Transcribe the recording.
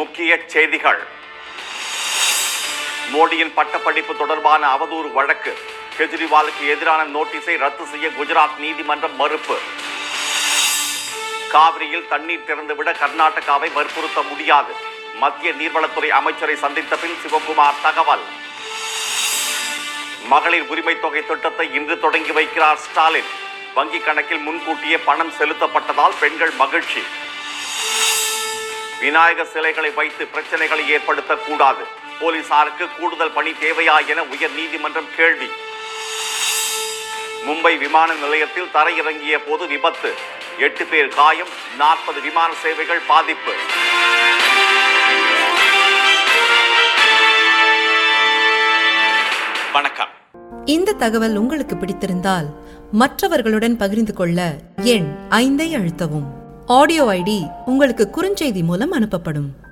முக்கிய செய்திகள் மோடியின் பட்டப்படிப்பு தொடர்பான அவதூறு வழக்கு கெஜ்ரிவாலுக்கு எதிரான நோட்டீஸை ரத்து செய்ய குஜராத் நீதிமன்றம் மறுப்பு காவிரியில் தண்ணீர் திறந்துவிட கர்நாடகாவை வற்புறுத்த முடியாது மத்திய நீர்வளத்துறை அமைச்சரை சந்தித்த பின் சிவகுமார் தகவல் மகளிர் உரிமை தொகை திட்டத்தை இன்று தொடங்கி வைக்கிறார் ஸ்டாலின் வங்கி கணக்கில் முன்கூட்டியே பணம் செலுத்தப்பட்டதால் பெண்கள் மகிழ்ச்சி விநாயகர் சிலைகளை வைத்து பிரச்சனைகளை ஏற்படுத்தக்கூடாது போலீசாருக்கு கூடுதல் பணி தேவையா என உயர் நீதிமன்றம் கேள்வி மும்பை விமான நிலையத்தில் தரையிறங்கிய போது விபத்து எட்டு பேர் காயம் நாற்பது விமான சேவைகள் பாதிப்பு வணக்கம் இந்த தகவல் உங்களுக்கு பிடித்திருந்தால் மற்றவர்களுடன் பகிர்ந்து கொள்ள எண் ஐந்தை அழுத்தவும் ஆடியோ ஐடி உங்களுக்கு குறுஞ்செய்தி மூலம் அனுப்பப்படும்